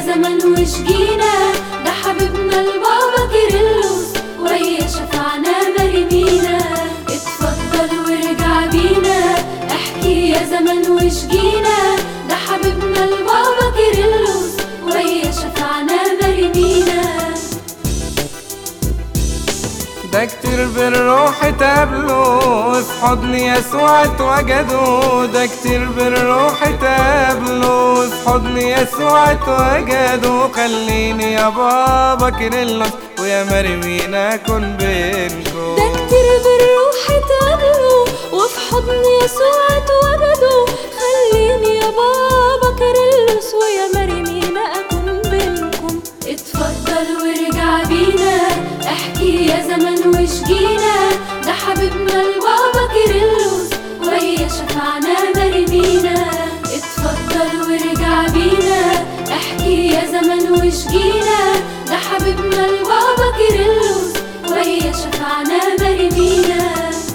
زمن وشجينا ده حبيبنا البابا كيرلس ويا شفعنا مرمينا اتفضل وارجع بينا احكي يا زمن وشجينا ده حبيبنا البابا كيرلس ويا شفعنا مرمينا ده كتير بالروح تقابله في حضن يسوع اتوجدوا ده كتير بالروح تقابله في حضن يسوع اتوجدوا خليني يا بابا كيرلس ويا مرمينا اكون بينكم ده كتير بالروح اتقابلوا وفي حضن يسوع اتوجدوا خليني يا بابا كيرلس ويا مريمينا اكون بينكم اتفضل وارجع بينا احكي يا زمن وشجينا ده حبيبنا البابا كيرلس ويا شفعنا مريمينا اتفضل وارجع بينا احكي يا زمن وشجينا ده حبيبنا البابا كيرلس ويا شفعنا مريمينا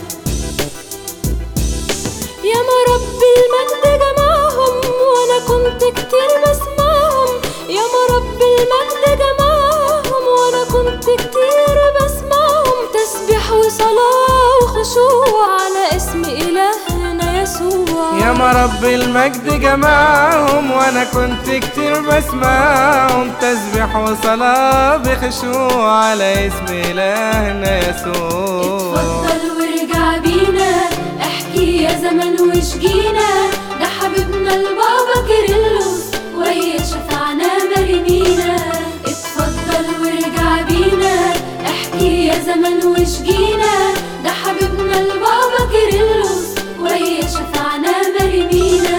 يا ما رب المجد جمعهم وانا كنت كتير بسمعهم يا ما رب المجد جمعهم وانا كنت كتير بسمعهم تسبيح وصلاة وخشوع على اسم إلهنا يسوع يا ما رب المجد جمعهم وانا كنت كتير بسمعهم تسبيح وصلاة بخشوع على اسم الهنا يسوع اتفضل وارجع بينا احكي يا زمن وشجينا ده حبيبنا البابا كيرلس ويا شفعنا مريمينا اتفضل وارجع بينا احكي يا زمن وشجينا ده حبيبنا البابا كيرلس ويا شفعنا مريمينا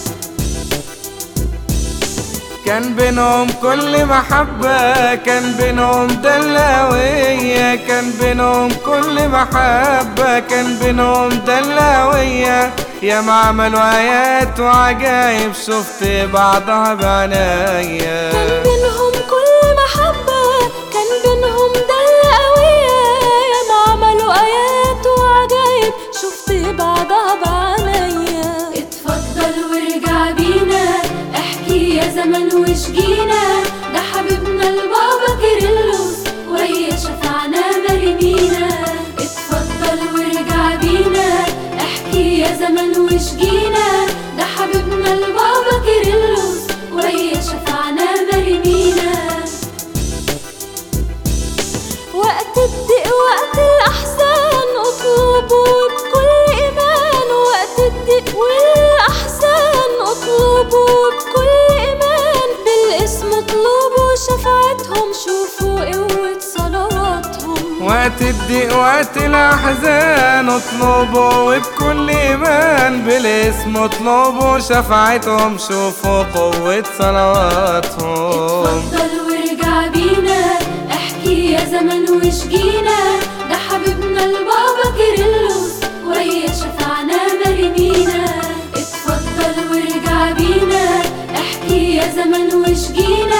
كان بينهم كل محبة كان بينهم دلاوية كان بينهم كل محبة كان بينهم دلاوية يا ما عملوا آيات وعجايب شفت بعضها بعناية كان بينهم كل محبة كان بينهم دلة قوية يا ما عملوا آيات وعجايب شفت بعضها بعينيا اتفضل وارجع بينا احكي يا زمن وشجينا ده حبيبنا البابا كيرلس ويا شفعنا مريمينا اتفضل وارجع بينا احكي يا زمن وشجينا ده حبيبنا البابا كيرلس ويا شفعنا مريمينا وقت الضيق وقت الأحزان اطلبوا بكل إيمان وقت الضيق والأحزان اطلبوا بكل إيمان بالاسم اطلبوا شفاعتهم شوفوا قوة صلواتهم وقت الضيق وقت الأحزان اطلبوا وبكل إيمان بالاسم اطلبوا شفاعتهم شوفوا قوة صلواتهم اتفضل وارجع بينا احكي يا زمن وشجينا ده حبيبنا البابا كيرلس ويا شفعنا مريمينا اتفضل وارجع بينا احكي يا زمن وشجينا